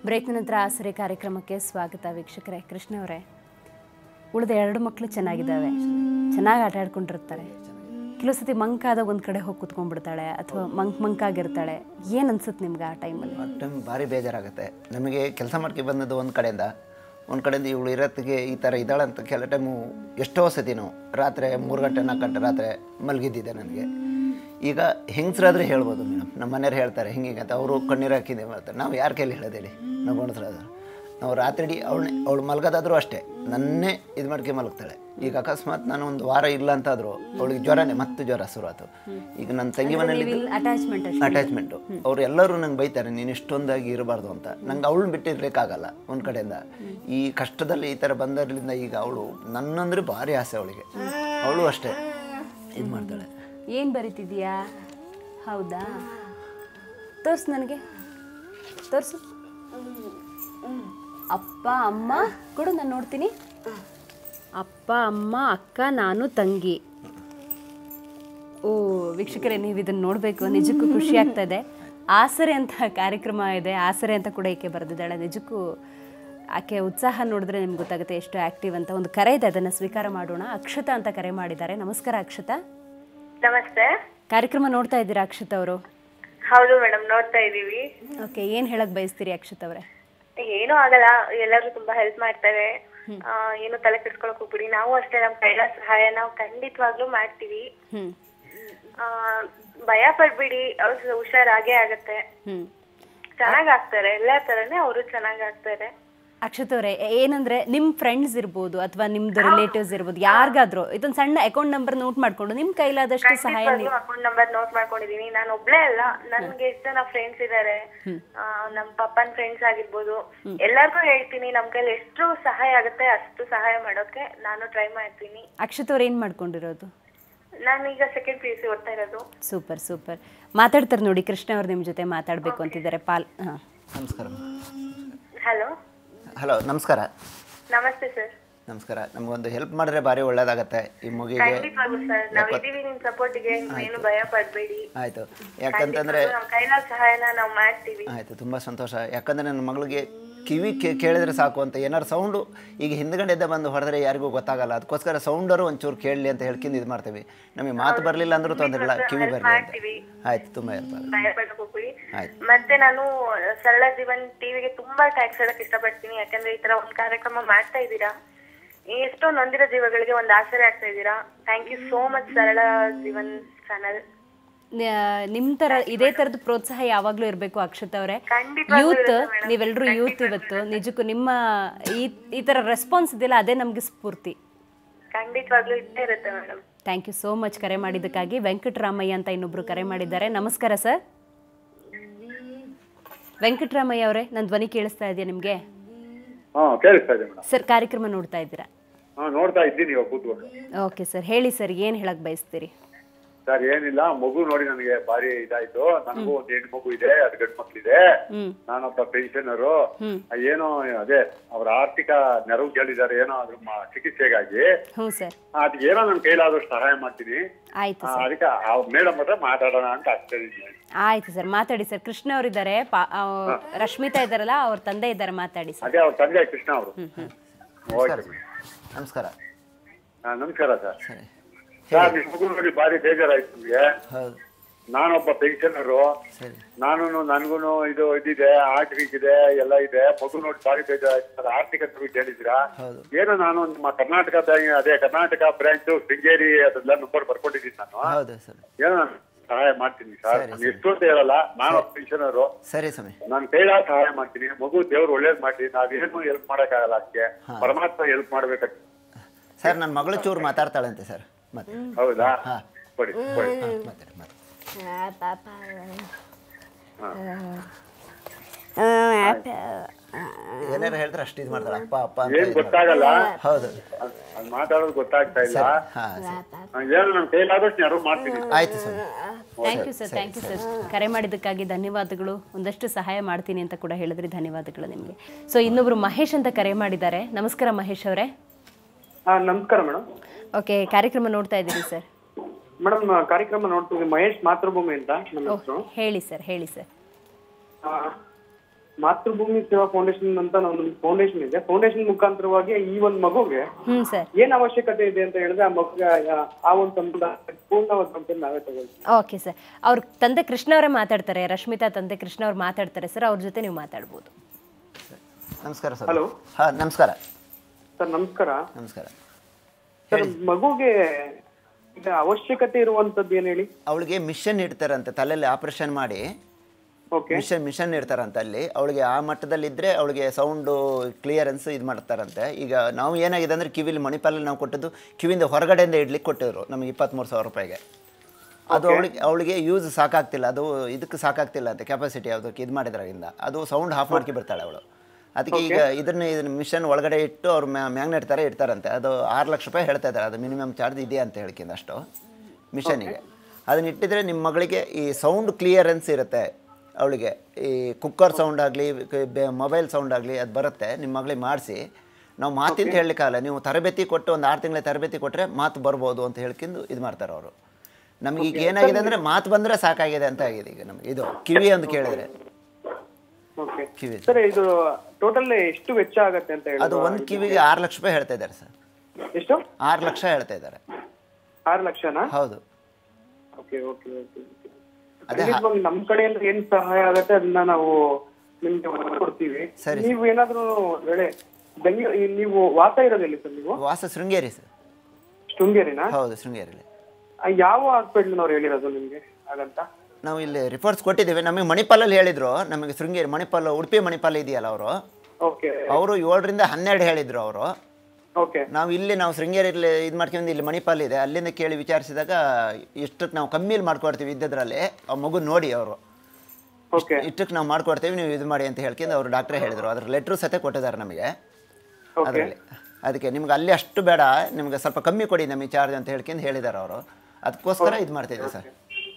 ಬ್ರೇಕ್ನ ನಂತರ ಆಸರೆ ಕಾರ್ಯಕ್ರಮಕ್ಕೆ ಸ್ವಾಗತ ವೀಕ್ಷಕರೇ ಕೃಷ್ಣ ಅವರೇ ಉಳಿದ ಎರಡು ಮಕ್ಕಳು ಚೆನ್ನಾಗಿದ್ದಾವೆ ಚೆನ್ನಾಗಿ ಆಟ ಆಡ್ಕೊಂಡಿರ್ತಾರೆ ಕೆಲವು ಸತಿ ಮಂಕಾದಾಗ ಒಂದು ಕಡೆ ಹೋಗಿ ಕುತ್ಕೊಂಡ್ಬಿಡ್ತಾಳೆ ಅಥವಾ ಮಂಕ್ ಮಂಕಾಗಿರ್ತಾಳೆ ಏನು ಅನ್ಸುತ್ತೆ ನಿಮ್ಗೆ ಆ ಟೈಮಲ್ಲಿ ಆ ಟೈಮ್ ಭಾರಿ ಬೇಜಾರಾಗುತ್ತೆ ನಮಗೆ ಕೆಲಸ ಮಾಡ್ಕೊಂಡು ಬಂದದ್ದು ಒಂದು ಕಡೆಯಿಂದ ಒಂದು ಕಡೆಯಿಂದ ಇವಳು ಇರೋತ್ತಿಗೆ ಈ ಥರ ಇದ್ದಾಳೆ ಅಂತ ಕೆಲ ಟೈಮು ಎಷ್ಟೋ ಸತಿ ನಾವು ರಾತ್ರಿ ಮೂರು ಗಂಟೆ ನಾಲ್ಕು ಗಂಟೆ ರಾತ್ರಿ ಮಲಗಿದ್ದಿದೆ ನನಗೆ ಈಗ ಹೆಂಗಸ್ರಾದ್ರೆ ಹೇಳ್ಬೋದು ಮೇಡಮ್ ನಮ್ಮ ಮನೆಯವ್ರು ಹೇಳ್ತಾರೆ ಹಿಂಗೆ ಹಿಂಗೆ ಅಂತ ಅವರು ಕಣ್ಣೀರು ಹಾಕಿದೆ ಮಾಡ್ತಾರೆ ನಾವು ಯಾರ ಕೈಲಿ ಹೇಳೋದು ಹೇಳಿ ನಾವು ಗಂಡಸ್ರಾದ್ರೆ ನಾವು ರಾತ್ರಿ ಇಡೀ ಅವಳನ್ನೇ ಅವಳು ಮಲ್ಗೋದಾದ್ರೂ ಅಷ್ಟೇ ನನ್ನೇ ಇದು ಮಾಡ್ಕೆ ಮಲಗ್ತಾಳೆ ಈಗ ಅಕಸ್ಮಾತ್ ನಾನು ಒಂದು ವಾರ ಇಲ್ಲ ಅಂತಾದರೂ ಅವಳಿಗೆ ಜ್ವರನೇ ಮತ್ತೆ ಜ್ವರ ಶುರುವಾತು ಈಗ ನನ್ನ ತಂಗಿ ಮನೇಲಿ ಅಟ್ಯಾಚ್ಮೆಂಟ್ ಅಷ್ಟೇ ಅಟ್ಯಾಚ್ಮೆಂಟು ಅವ್ರು ಎಲ್ಲರೂ ನಂಗೆ ಬೈತಾರೆ ನೀನು ಇಷ್ಟೊಂದಾಗಿ ಇರಬಾರ್ದು ಅಂತ ನಂಗೆ ಅವಳನ್ನ ಬಿಟ್ಟಿರ್ಲಿಕ್ಕಾಗಲ್ಲ ಒಂದು ಕಡೆಯಿಂದ ಈ ಕಷ್ಟದಲ್ಲಿ ಈ ಥರ ಬಂದರ್ಲಿಂದ ಈಗ ಅವಳು ನನ್ನಂದ್ರೆ ಭಾರಿ ಆಸೆ ಅವಳಿಗೆ ಅವಳು ಅಷ್ಟೇ ಇದು ಮಾಡ್ತಾಳೆ ಏನು ಬರಿತಿದ್ಯಾ ಹೌದಾ ತೋರ್ಸು ನನಗೆ ತೋರಿಸು ಅಪ್ಪ ಅಮ್ಮ ಕೊಡು ನಾನು ನೋಡ್ತೀನಿ ಅಪ್ಪ ಅಮ್ಮ ಅಕ್ಕ ನಾನು ತಂಗಿ ಓ ವೀಕ್ಷಕರೇ ನೀವು ಇದನ್ನು ನೋಡಬೇಕು ನಿಜಕ್ಕೂ ಖುಷಿ ಆಗ್ತಾ ಇದೆ ಆಸರೆ ಅಂತ ಕಾರ್ಯಕ್ರಮ ಇದೆ ಆಸರೆ ಅಂತ ಕೂಡ ಈಕೆ ಬರೆದಿದ್ದಾಳೆ ನಿಜಕ್ಕೂ ಆಕೆ ಉತ್ಸಾಹ ನೋಡಿದ್ರೆ ನಿಮ್ಗೆ ಗೊತ್ತಾಗುತ್ತೆ ಎಷ್ಟು ಆ್ಯಕ್ಟಿವ್ ಅಂತ ಒಂದು ಕರೆ ಇದೆ ಅದನ್ನು ಸ್ವೀಕಾರ ಮಾಡೋಣ ಅಕ್ಷತಾ ಅಂತ ಕರೆ ಮಾಡಿದ್ದಾರೆ ನಮಸ್ಕಾರ ಅಕ್ಷತಾ ನಮಸ್ತೆ ಕಾರ್ಯಕ್ರಮ ನೋಡ್ತಾ ಇದ್ದೀರಾ ಅಕ್ಷತ್ ಅವರು ಹೌದು ಮೇಡಮ್ ನೋಡ್ತಾ ಇದೀವಿ ಓಕೆ ಏನು ಹೇಳಕ್ ಬಯಸ್ತೀರಿ ಅಕ್ಷತ್ ಅವರೇ ಏನೂ ಆಗಲ್ಲ ಎಲ್ಲರೂ ತುಂಬಾ ಹೆಲ್ಪ್ ಮಾಡ್ತಾರೆ ಆ, ಏನು ತಲೆ ಕೆಡ್ಸ್ಕೊಳಕ್ ಹೋಗ್ಬಿಡಿ ನಾವು ಅಷ್ಟೇ ನಮ್ ಕೈಲ ಸಹಾಯ ನಾವು ಖಂಡಿತವಾಗ್ಲೂ ಮಾಡ್ತೀವಿ ಹ್ಞೂ ಆ, ಭಯ ಪಡ್ಬಿಡಿ ಅವ್ರು ಹುಷಾರಾಗೇ ಆಗತ್ತೆ ಹ್ಞೂ ಚೆನ್ನಾಗ್ ಆಗ್ತಾರೆ ಎಲ್ಲಾ ತರನೇ ಅವರು ಚೆನ್ನಾಗ್ ಆಗ್ತಾರೆ ಅಕ್ಷತ್ ಅವರೇ ಏನಂದ್ರೆ ನಿಮ್ಮ ಫ್ರೆಂಡ್ಸ್ ಇರ್ಬೋದು ಅಥವಾ ನಿಮ್ದು ರಿಲೇಟಿವ್ಸ್ ಇರ್ಬೋದು ಯಾರಿಗಾದ್ರೂ ಇದೊಂದು ಸಣ್ಣ ಅಕೌಂಟ್ ನಂಬರ್ ನೋಟ್ ಮಾಡ್ಕೊಂಡು ನಿಮ್ಮ ಕೈಲಾದಷ್ಟು ಸಹಾಯ ನೀವು ಅಕೌಂಟ್ ನಂಬರ್ ನೋಟ್ ಮಾಡ್ಕೊಂಡಿದೀನಿ ನಾನು ಒಬ್ಳೇ ಅಲ್ಲ ನನ್ಗೆ ಎಷ್ಟು ಜನ ಫ್ರೆಂಡ್ಸ್ ಇದಾರೆ ಆ, ನಮ್ ಪಪ್ಪನ್ ಫ್ರೆಂಡ್ಸ್ ಆಗಿರ್ಬೋದು ಎಲ್ಲಾರ್ಗೂ ಹೇಳ್ತೀನಿ ನಮ್ ಕೈಲಿ ಎಷ್ಟು ಸಹಾಯ ಆಗುತ್ತೆ ಅಷ್ಟು ಸಹಾಯ ಮಾಡೋಕೆ ನಾನು ಟ್ರೈ ಮಾಡ್ತೀನಿ ಅಕ್ಷತ್ ಅವ್ರು ಏನು ಮಾಡ್ಕೊಂಡಿರೋದು ನಾನೀಗ ಸೆಕೆಂಡ್ ಪಿ ಯು ಸಿ ಓದ್ತಾ ಇರೋದು ಸೂಪರ್ ಸೂಪರ್ ಮಾತಾಡ್ತಾರೆ ನೋಡಿ ಕೃಷ್ಣ ಅವ್ರು ನಿಮ್ಮ ಜೊತೆ ಮಾತಾಡಬೇಕು ಅಂತಿದ್ದಾರೆ ಪಾಲ್ ಹಾಂ ನಮಸ್ಕಾರ ಹಲೋ ಹಲೋ ನಮಸ್ಕಾರ ನಮಸ್ತೆ ಸರ್ ನಮಸ್ಕಾರ ನಮಗೊಂದು ಹೆಲ್ಪ್ ಮಾಡಿದ್ರೆ ಭಾರಿ ಒಳ್ಳೇದಾಗತ್ತೆ ಈ ಮಗುವಿಗೆ ಖಂಡಿತವಾಗ್ಲೂ ಸರ್ ನಾವ್ ಇದೀವಿ ನಿಮ್ ಸಪೋರ್ಟಿಗೆ ಏನು ಭಯ ಪಡ್ಬೇಡಿ ಆಯಿತು ಯಾಕಂತಂದರೆ ನಮ್ ಕೈಲಾದ ಸಹಾಯನ ನಾವ್ ಮಾಡ್ತೀವಿ ಆಯಿತು ತುಂಬ ಸಂತೋಷ ಯಾಕಂದರೆ ನನ್ನ ಮಗಳಿಗೆ ಕಿವಿ ಕೇ- ಕೇಳಿದ್ರೆ ಸಾಕು ಅಂತ ಏನಾರು ಸೌಂಡು ಈಗ ಹಿಂದ್ಗಡೆಯಿಂದ ಬಂದು ಹೊಡೆದ್ರೆ ಯಾರಿಗೂ ಗೊತ್ತಾಗಲ್ಲ ಅದಕ್ಕೋಸ್ಕರ ಸೌಂಡರು ಒಂಚೂರು ಕೇಳಲಿ ಅಂತ ಹೇಳ್ಕೊಂಡು ಇದು ಮಾಡ್ತೀವಿ ನಮಗೆ ಮಾತು ಬರಲಿಲ್ಲ ಅಂದ್ರೂ ತೊಂದರೆ ಇಲ್ಲ ಕಿವಿ ಬರಲಿ ಅಂತ ಮಾಡ್ತೀವಿ ಆಯ್ತು ತುಂಬ ಇರ್ತಾರೆ ಭಯ ಪಡಕ್ ಹೋಗ್ಬಿಡಿ ಆಯ್ತು. ಮತ್ತೆ ನಾನು ಸರಳ ಜೀವನ್ ಟಿವಿಗೆ ತುಂಬಾ ಟ್ಯಾಕ್ಸ್ ಹೇಳಕ್ ಇಷ್ಟಪಡ್ತೀನಿ ಯಾಕಂದ್ರೆ ಈ ತರ ಒಂದ್ ಕಾರ್ಯಕ್ರಮ ಮಾಡ್ತಾ ಇದ್ದೀರಾ ಎಷ್ಟೋ ನೊಂದಿರೋ ಜೀವಗಳಿಗೆ ಒಂದ್ ಆಸರೆ ಆಗ್ತಾ ಇದ್ದೀರಾ ಥ್ಯಾಂಕ್ ಯು ಸೋ ಮಚ್ ಸರಳ ಜೀವನ್ ಚಾನಲ್ ನಿಮ್ಮ ಥರ ಇದೇ ಥರದ ಪ್ರೋತ್ಸಾಹ ಯಾವಾಗಲೂ ಇರಬೇಕು ಅಕ್ಷತ್ ಅವರೇ ಖಂಡಿತವಾಗ್ಲೂ ಯೂತ್ ಇರುತ್ತೆ madam. ನೀವೆಲ್ಲರೂ ಯೂತ್ ಇವತ್ತು ನಿಜಕ್ಕೂ ನಿಮ್ಮ ಈ ಈ ಥರ ರೆಸ್ಪಾನ್ಸ್ ಇದೆಯಲ್ಲ ಅದೇ ನಮಗೆ ಸ್ಫೂರ್ತಿ ಖಂಡಿತವಾಗ್ಲೂ ಇದ್ದೇ ಇರುತ್ತೆ madam thank you so much ಕರೆ ಮಾಡಿದ್ದಕ್ಕಾಗಿ ವೆಂಕಟರಾಮಯ್ಯ ಅಂತ ಇನ್ನೊಬ್ರು ಕರೆ ಮಾಡಿದ್ದಾರೆ ನಮಸ್ಕಾರ ಸರ್ ವೆಂಕಟರಾಮಯ್ಯ ಅವರೇ ನನ್ನ ಧ್ವನಿ ಕೇಳಿಸ್ತಾ ಇದೆಯಾ ನಿಮಗೆ ಹಾ ಕೇಳಿಸ್ತಾ ಇದೆ ಮೇಡಮ್ ಸರ್ ಕಾರ್ಯಕ್ರಮ ನೋಡ್ತಾ ಇದ್ದೀರಾ ಹಾ ನೋಡ್ತಾ ಇದ್ದೀನಿ ಇವಾಗ ಕೂತ್ಕೊಂಡು ಓಕೆ ಸರ್ ಹೇಳಿ ಸರ್ ಏನು ಹೇಳಕ್ ಬಯಸ್ತೀರಿ ಸರ್ ಏನಿಲ್ಲ ಮಗು ನೋಡಿ ನನಗೆ ಭಾರಿ ಇದಾಯ್ತು ನನಗೂ ಒಂದು ಹೆಣ್ಣು ಮಗು ಇದೆ ಅದು ಗಂಡು ಮಕ್ಳಿದೆ ಹ್ಮ್ ನಾನೊಬ್ಬ ಪೆನ್ಷನರು ಏನೋ ಅದೇ ಅವ್ರ ಆರ್ಥಿಕ ನೆರವು ಕೇಳಿದ್ದಾರೆ ಏನೋ ಅದ್ರ ಮ- ಚಿಕಿತ್ಸೆಗಾಗಿ ಹ್ಞೂ ಸರ್ ಅದಕ್ಕೆ ಏನೋ ನನ್ನ ಕೈಲಾದಷ್ಟು ಸಹಾಯ ಮಾಡ್ತೀನಿ ಆಯ್ತು ಆ, ಅದಕ್ಕೆ ಮೇಡಮ್ ಹತ್ರ ಮಾತಾಡೋಣ ಅಂತ ಆಗ್ತಾ ಇದ್ದೀನಿ ಆಯ್ತು ಸರ್ ಮಾತಾಡಿ ಸರ್ ಕೃಷ್ಣ ಅವರಿದ್ದಾರೆ ಪಾ ಆ, ರಶ್ಮಿತಾ ಇದ್ದಾರಲ್ಲ ಅವ್ರ ತಂದೆ ಇದ್ದಾರೆ ಮಾತಾಡಿ ಸರ್ ಅದೇ ಅವ್ರ ತಂದೆ ಕೃಷ್ಣ ಅವರು ಓಕೆ ನಮಸ್ಕಾರ ಹಾ, ನಮಸ್ಕಾರ ಸರ್ ಸರಿ ಸರ್ ನಿಮ್ಮ ಮಗು ನೋಡಿ ಭಾರಿ ಬೇಜಾರಾಯ್ತು ನಿಮಗೆ ಹೌದು ನಾನೊಬ್ಬ ಪೆನ್ಷನರು ಸರಿ ನಾನು ನನ್ಗೂನು ಇದು ಇದಿದೆ ಆರ್ಟ್ ವೀಕ್ ಇದೆ ಎಲ್ಲ ಇದೆ ಮಗು ನೋಡಿ ಸಾರಿ ಬೇಜಾರಾಯ್ತು ಆರ್ಥಿಕ ಸರ್ವಿಸ್ ಹೇಳಿದ್ರಾ ಹೌದು. ಏನೋ ನಾನು ನಿಮ್ಮ ಕರ್ನಾಟಕ ಬ್ಯಾಂಕ್ ಅದೇ ಕರ್ನಾಟಕ ಬ್ರಾಂಚ್ ಶೃಂಗೇರಿ ಅದೆಲ್ಲ ನಂಬರ್ ಬರ್ಕೊಂಡಿದ್ದೀನಿ ನಾನು ಹೌದು ಸರ್ ಏನೋ ನಾನು ಸಹಾಯ ಮಾಡ್ತೀನಿ ಸರ್ ಸರಿ, ನಾನು ಎಷ್ಟು ಅಂತ ಹೇಳಲ್ಲ ನಾನು ಪೆನ್ಷನರು ಸರಿ ಸ್ವಾಮಿ ನಾನು ಕೈಲಾದ ಸಹಾಯ ಮಾಡ್ತೀನಿ ಮಗು ದೇವ್ರು ಒಳ್ಳೇದ್ ಮಾಡ್ಲಿ ನಾವೇನು ಹೆಲ್ಪ್ ಮಾಡಕ್ಕಾಗಲ್ಲ ಅದಕ್ಕೆ ಪರಮಾತ್ಮ ಹೆಲ್ಪ್ ಮಾಡ್ಬೇಕಂತ ಸರ್ ನನ್ನ ಮಗಳು ಚೂರು ಮಾತಾಡ್ತಾಳಂತೆ ಸರ್ ಮತ್ತೆ ಹೌದಾ ಹಾ. ಕೊಡಿ ಕೊಡಿ ಮಾತಾಡಿ ಮಾತಾಡಿ ಏನಾರು ಹೇಳ್ತಾರೆ ಅಷ್ಟು ಇದು ಮಾಡ್ತಾಳೆ ಅಪ್ಪ ಅಪ್ಪ ಅಂತ ಏನ್ ಇದ್ ಮಾಡ್ತಾಳೆ. ಗೊತ್ತಾಗಲ್ಲ ಹೌದು ಅದ್- ಅದ್ ಮಾತಾಡೋದು ಗೊತ್ತಾಗ್ತಾ ಇಲ್ಲ ಹಾ ನಾನ್ ಏನು ನನ್ನ ಕೈಲಾದಷ್ಟು ನೆರವು ಮಾಡ್ತೀನಿ ಆಯ್ತು ಸ್ವಾಮಿ thank you sir thank you sir ಕರೆ ಮಾಡಿದ್ದಕ್ಕಾಗಿ ಧನ್ಯವಾದಗಳು ಒಂದಷ್ಟು ಸಹಾಯ ಮಾಡ್ತೀನಿ ಅಂತ ಕೂಡ ಹೇಳಿದ್ರಿ ಧನ್ಯವಾದಗಳು ನಿಮಗೆ ಸೊ ಇನ್ನೊಬ್ರು ಮಹೇಶ್ ಅಂತ ಕರೆ ಮಾಡಿದ್ದಾರೆ ನಮಸ್ಕಾರ ಮಹೇಶ್ ಅವರೇ ಹಾ ನಮಸ್ಕಾರ ಮೇಡಮ್ ಓಕೆ ಕಾರ್ಯಕ್ರಮ ನೋಡ್ತಾ ಇದ್ದೀರಿ ಸರ್ ಮೇಡಮ್ ಕಾರ್ಯಕ್ರಮ ನೋಡ್ತೀವಿ ಮಹೇಶ್ ಮಾತೃಭೂಮಿ ಅಂತ ನಮ್ಮ ಓಹ್ ಹೆಸರು ಹೇಳಿ ಸರ್ ಹೇಳಿ ಸರ್ ಮಾತೃಭೂಮಿ ಸೇವಾ ಫೌಂಡೇಶನ್ ಅಂತ ಒಂದು ಫೌಂಡೇಶನ್ ಇದೆ ಫೌಂಡೇಶನ್ ಮುಖಾಂತರವಾಗಿ ಈ ಒಂದು ಮಗುಗೆ ಹ್ಞೂ ಸರ್ ಏನ್ ಅವಶ್ಯಕತೆ ಇದೆ ಅಂತ ಹೇಳಿದ್ರೆ ಆ ಮಗುಗೆ ಆ- ಆ ಒಂದು ಸಮುದಾಯ ಪೂರ್ಣವಾದ ಸಂಪೂರ್ಣ ನಾವೇ ತಗೊಳ್ತೀವಿ ಓಕೆ ಸರ್ ಅವ್ರ ತಂದೆ ಕೃಷ್ಣ ಅವರೇ ಮಾತಾಡ್ತಾರೆ ರಶ್ಮಿತಾ ತಂದೆ ಕೃಷ್ಣ ಅವ್ರು ಮಾತಾಡ್ತಾರೆ ಸರ್ ಅವ್ರ ಜೊತೆ ನೀವು ಮಾತಾಡ್ಬೋದು ನಮಸ್ಕಾರ ಸರ್ Hello. ಹಾಂ ನಮಸ್ಕಾರ ಸರ್ ನಮಸ್ಕಾರ ನಮಸ್ಕಾರ ಸರ್ ಮಗುಗೆ ಈಗ ಅವಶ್ಯಕತೆ ಇರುವಂತದ್ದು ಏನ್ ಹೇಳಿ ಅವಳಿಗೆ ಮಿಷನ್ ಇಡ್ತಾರಂತೆ ತಲೆಯಲ್ಲಿ ಆಪರೇಷನ್ ಮಾಡಿ ಓಕೆ ಮಿಷನ್ ಮಿಷನ್ ಇಡ್ತಾರಂತೆ ಅಲ್ಲಿ ಅವಳಿಗೆ ಆ ಮಟ್ಟದಲ್ಲಿ ಇದ್ದರೆ ಅವಳಿಗೆ ಸೌಂಡು ಕ್ಲಿಯರೆನ್ಸ್ ಇದು ಮಾಡ್ತಾರಂತೆ ಈಗ ನಾವು ಏನಾಗಿದೆ ಅಂದರೆ ಕಿವಿಲಿ ಮಣಿಪಾಲಲ್ಲಿ ನಾವು ಕೊಟ್ಟದ್ದು ಕಿವಿಯಿಂದ ಹೊರಗಡೆಯಿಂದ ಇಡ್ಲಿಕ್ಕೆ ಕೊಟ್ಟಿದ್ರು ನಮಗೆ ಇಪ್ಪತ್ತ್ಮೂರು ಸಾವಿರ ರೂಪಾಯಿಗೆ ಅದು ಅವಳಿಗೆ ಅವಳಿಗೆ ಯೂಸ್ ಸಾಕಾಗ್ತಿಲ್ಲ ಅದು ಇದಕ್ಕೆ ಸಾಕಾಗ್ತಿಲ್ಲ ಅಂತ ಕೆಪಾಸಿಟಿ ಯಾವುದಕ್ಕೆ ಇದು ಮಾಡಿದ್ರಾಗಿಂದ ಅದು ಸೌಂಡ್ ಹಾಫ್ ಮಾಡ್ಕೊ ಬರ್ತಾಳೆ ಅವಳು ಅದಕ್ಕೆ ಈಗ ಇದನ್ನ ಇದನ್ನ ಮಿಷನ್ ಒಳಗಡೆ ಇಟ್ಟು ಅವ್ರು ಮ್ಯಾಗ್ನೆಟ್ ಥರ ಇಡ್ತಾರಂತೆ ಅದು ಆರು ಲಕ್ಷ ರೂಪಾಯಿ ಹೇಳ್ತಾ ಇದ್ದಾರೆ ಅದು ಮಿನಿಮಮ್ ಚಾರ್ಜ್ ಇದೆ ಅಂತ ಹೇಳ್ಕಿಂದ ಅಷ್ಟು ಮಿಷನಿಗೆ ಅದನ್ನ ಇಟ್ಟಿದ್ರೆ ನಿಮ್ಮ ಮಗಳಿಗೆ ಈ ಸೌಂಡ್ ಕ್ಲಿಯರೆನ್ಸ್ ಇರುತ್ತೆ ಅವಳಿಗೆ ಈ ಕುಕ್ಕರ್ ಸೌಂಡ್ ಆಗಲಿ ಮೊಬೈಲ್ ಸೌಂಡ್ ಆಗಲಿ ಅದು ಬರುತ್ತೆ ನಿಮ್ಮ ಮಗಳಿಗೆ ಮಾಡಿಸಿ ನಾವು ಮಾತಿಂತ ಹೇಳಲಿಕ್ಕಾಗಲ್ಲ ನೀವು ತರಬೇತಿ ಕೊಟ್ಟು ಒಂದು ಆರು ತಿಂಗಳ ತರಬೇತಿ ಕೊಟ್ಟರೆ ಮಾತು ಬರ್ಬೋದು ಅಂತ ಹೇಳ್ಕೊಂಡು ಇದು ಮಾಡ್ತಾರೆ ಅವರು ನಮಗೆ ಈಗ ಏನಾಗಿದೆ ಅಂದರೆ ಮಾತು ಬಂದರೆ ಸಾಕಾಗಿದೆ ಅಂತ ಆಗಿದೆ ಈಗ ನಮಗೆ ಇದು ಕಿವಿ ಒಂದು ಕೇಳಿದ್ರೆ ಓಕೆ ಕಿವಿ ಸರ್ ಇದು ಟೋಟಲ್ ಎಷ್ಟು ವೆಚ್ಚ ಆಗತ್ತೆ ಅಂತ ಹೇಳಿ ಅದು ಒಂದು ಕಿವಿಗೆ ಆರು ಲಕ್ಷ ರೂಪಾಯಿ ಹೇಳ್ತಾ ಇದ್ದಾರೆ ಸರ್ ಎಷ್ಟು ಆರು ಲಕ್ಷ ಹೇಳ್ತಾ ಇದ್ದಾರೆ ಆರು ಲಕ್ಷನಾ ಹೌದು ಓಕೆ ಓಕೆ ಓಕೆ ಅದೇ ಖಂಡಿತವಾಗಿ ನಮ್ ಕಡೆಯಿಂದ ಏನ್ ಸಹಾಯ ಆಗತ್ತೆ ಅದನ್ನ ನಾವು ನಿಮ್ಗೆ ಕೊಡ್ತೀವಿ ಸರಿ, ನೀವು ಏನಾದ್ರೂ ಒಂದ್ ವೇಳೆ ಬೆಂಗಳೂರು ನೀವು ವಾಸ ಇರೋದಿಲ್ಲ ಸರ್ ನೀವು ವಾಸ ಶೃಂಗೇರಿ ಸರ್ ಶೃಂಗೇರಿನಾ ಹೌದು ಶೃಂಗೇರಿಲಿ ಆ, ಯಾವ ಹಾಸ್ಪಿಟಲ್ನವ್ರು ಹೇಳಿರೋದು ನಿಮ್ಗೆ ಹಾಗಂತ ನಾವು ಇಲ್ಲಿ ರಿಪೋರ್ಟ್ಸ್ ಕೊಟ್ಟಿದ್ದೀವಿ ನಮಗೆ ಮಣಿಪಾಲಲ್ಲಿ ಹೇಳಿದ್ರು ನಮಗೆ ಶೃಂಗೇರಿ ಮಣಿಪಾಲ ಉಡುಪಿ ಮಣಿಪಾಲ ಇದೆಯಲ್ಲ ಅವರು ಓಕೆ ಅವರು ಏಳರಿಂದ ಹನ್ನೆರಡು ಹೇಳಿದ್ರು ಅವರು ಓಕೆ ನಾವು ಇಲ್ಲಿ ನಾವು ಶೃಂಗೇರಿಯಲ್ಲಿ ಇದು ಮಾಡ್ಕೊಂಡು ಇಲ್ಲಿ ಮಣಿಪಾಲ್ ಇದೆ ಅಲ್ಲಿಂದ ಕೇಳಿ ವಿಚಾರಿಸಿದಾಗ ಇಷ್ಟಕ್ಕೆ ನಾವು ಕಮ್ಮಿಲಿ ಮಾಡ್ಕೊಡ್ತೀವಿ ಇದ್ದದ್ರಲ್ಲಿ ಆ ಮಗು ನೋಡಿ ಅವರು ಓಕೆ ಇಷ್ಟಕ್ಕೆ ನಾವು ಮಾಡ್ಕೊಡ್ತೀವಿ ನೀವು ಇದು ಮಾಡಿ ಅಂತ ಹೇಳ್ಕೊಂಡು ಅವರು ಡಾಕ್ಟ್ರೇ ಹೇಳಿದರು ಅದ್ರ ಲೆಟ್ರು ಸತೆ ಕೊಟ್ಟಿದ್ದಾರೆ ನಮಗೆ ಓಕೆ ಅದರಲ್ಲಿ ಅದಕ್ಕೆ ನಿಮ್ಗೆ ಅಲ್ಲಿ ಅಷ್ಟು ಬೇಡ ನಿಮ್ಗೆ ಸ್ವಲ್ಪ ಕಮ್ಮಿ ಕೊಡಿ ನಮಗೆ ಚಾರ್ಜ್ ಅಂತ ಹೇಳ್ಕೊಂಡು ಹೇಳಿದ್ದಾರೆ ಅವರು ಅದಕ್ಕೋಸ್ಕರ ಇದು ಮಾಡ್ತಿದ್ದೆ ಸರ್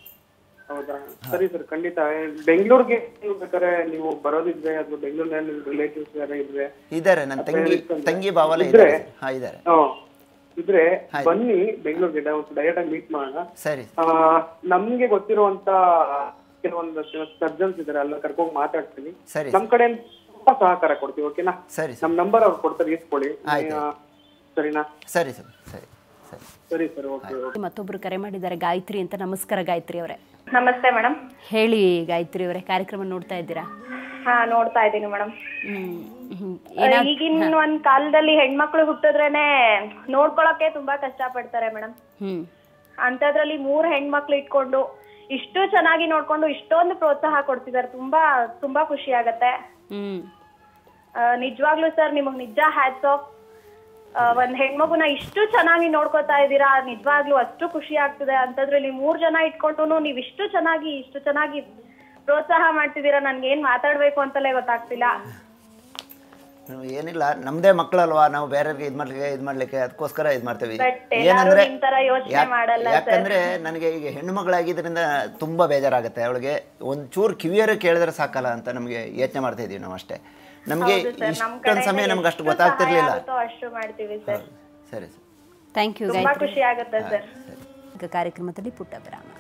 ಹೌದಾ ಸರಿ ಸರ್ ಖಂಡಿತ ಬೆಂಗಳೂರಿಗೆ ನೀವು ಬೇಕಾದ್ರೆ ನೀವು ಬರೋದಿದ್ರೆ ಅಥವಾ ಬೆಂಗಳೂರಿನಲ್ಲಿ ನಿಮ್ ರಿಲೇಟಿವ್ಸ್ ಯಾರ ಇದ್ರೆ ಇದ್ದಾರೆ ನನ್ನ ತಂಗಿ ತಂಗಿ ಬಾವಲ್ಲ ಇದ್ರೆ? ಇದ್ದಾರೆ ಹಾಂ ಇದ್ದಾರೆ ಹ್ಮ್. ಇದ್ರೆ ಬನ್ನಿ ಬೆಂಗಳೂರಿಗೆ ಡೈರೆಕ್ಟ್ ಆಗಿ ಮೀಟ್ ಮಾಡೋಣ ಸರಿ ಆ, ನಮ್ಗೆ ಗೊತ್ತಿರುವಂತ ಕೆಲವೊಂದು ಸರ್ಜನ್ಸ್ ಇದಾರೆ ಅಲ್ಲ ಕರ್ಕೊಂಡ್ ಮಾತಾಡ್ತೀನಿ ಸರಿ ನಮ್ ಕಡೆ ತುಂಬಾ ಸಹಕಾರ ಕೊಡ್ತೀವಿ ಓಕೆನಾ ಸರಿ ನಮ್ ನಂಬರ್ ಅವ್ರು ಕೊಡ್ತಾರೆ ಇಸ್ಕೊಳ್ಳಿ ಆಯ್ತು. ಆ, ಸರಿನಾ ಸರಿ ಸರ್ ಸರಿ ಸರಿ ಸರಿ ಸರ್ ಓಕೆ ಓಕೆ ಮತ್ತೊಬ್ರು ಕರೆ ಮಾಡಿದ್ದಾರೆ ಗಾಯತ್ರಿ ಅಂತ ನಮಸ್ಕಾರ ಗಾಯತ್ರಿ ಅವರೇ ನಮಸ್ತೆ ಮೇಡಮ್ ಹೇಳಿ ಗಾಯತ್ರಿ ಅವರೇ ಕಾರ್ಯಕ್ರಮ ನೋಡ್ತಾ ಇದ್ದೀರಾ ಹಾ ನೋಡ್ತಾ ಇದ್ದೀನಿ ಮೇಡಮ್ ಹ್ಮ್ ಹ್ಮ್. ಈಗಿನ ಒಂದ್ ಕಾಲದಲ್ಲಿ ಹೆಣ್ಮಕ್ಳು ಹುಟ್ಟಿದ್ರೇನೆ ನೋಡ್ಕೊಳಕ್ಕೆ ತುಂಬಾ ಕಷ್ಟ ಪಡ್ತಾರೆ ಮೇಡಮ್ ಹ್ಮ್ ಅಂತದ್ರಲ್ಲಿ ಮೂರ್ ಹೆಣ್ಮಕ್ಳು ಇಟ್ಕೊಂಡು ಇಷ್ಟು ಚೆನ್ನಾಗಿ ನೋಡ್ಕೊಂಡು ಇಷ್ಟೊಂದು ಪ್ರೋತ್ಸಾಹ ಕೊಡ್ತಿದ್ದಾರೆ ತುಂಬಾ ತುಂಬಾ ಖುಷಿ ಆಗತ್ತೆ ಹ್ಮ್ ಆ, ನಿಜವಾಗ್ಲೂ ಸರ್ ನಿಮಗ್ ನಿಜ ಹ್ಯಾಟ್ಸ್ ಆಫ್ ಒಂದ್ ಹೆಣ್ಮಗುನ ಇಷ್ಟು ಚೆನ್ನಾಗಿ ನೋಡ್ಕೊತಾ ಇದ್ದೀರಾ ನಿಜವಾಗ್ಲೂ ಅಷ್ಟು ಖುಷಿ ಆಗ್ತದೆ ಅಂತದ್ರಲ್ಲಿ ಮೂರ್ ಜನ ಇಟ್ಕೊಂಡು ನೀವ್ ಇಷ್ಟು ಚೆನ್ನಾಗಿ ಇಷ್ಟು ಚೆನ್ನಾಗಿ ಪ್ರೋತ್ಸಾಹ ಮಾಡ್ತಿದ್ದೀರಾ ನನ್ಗೆ ಏನ್ ಮಾತಾಡ್ಬೇಕು ಅಂತಲೇ ಗೊತ್ತಾಗ್ತಿಲ್ಲ ನಾವು ಏನಿಲ್ಲ ನಮ್ಮದೇ ಮಕ್ಕಳಲ್ವಾ ನಾವು ಬೇರೆಯವ್ರಿಗೆ ಇದು ಮಾಡ್ಲಿಕ್ಕೆ ಇದು ಮಾಡ್ಲಿಕ್ಕೆ ಅದಕ್ಕೋಸ್ಕರ ಇದು ಮಾಡ್ತೀವಿ But ಎಲ್ಲಾರು ಏನಂದ್ರೆ ನಿಮ್ ತರ ಯೋಚ್ನೆ ಯಾಕ್- ಮಾಡಲ್ಲ ಯಾಕಂದ್ರೆ ನನಗೆ ಈಗ ಹೆಣ್ಣು ಮಗಳಾಗಿದ್ದರಿಂದ ತುಂಬಾ ಬೇಜಾರಾಗುತ್ತೆ ಅವಳಿಗೆ ಒಂಚೂರು ಕಿವಿಯರು ಕೇಳಿದ್ರೆ ಸಾಕಲ್ಲ ಅಂತ ನಮಗೆ ಯೋಚನೆ ಮಾಡ್ತಾ ಇದೀವಿ ನಾವು ಅಷ್ಟೇ ನಮಗೆ ಹೌದು sir, ನಮ್ ಇಷ್ಟೊಂದು ಸಮಯ ಕಡೆಯಿಂದ ನಮ್ಗೆ ಅಷ್ಟು ಎಷ್ಟು ಗೊತ್ತಾಗ್ತಿರ್ಲಿಲ್ಲ ಸಹಾಯ ಆಗುತ್ತೋ ಅಷ್ಟು ಮಾಡ್ತೀವಿ ಸರ್ ಸರಿ ಸರ್ ಥ್ಯಾಂಕ್ ಯು ತುಂಬಾ ಗಾಯತ್ರಿ ಖುಷಿ ಆಗುತ್ತೆ ಸರ್ ಈಗ ಕಾರ್ಯಕ್ರಮದಲ್ಲಿ ಪುಟ್ಟ ವಿರಾಮ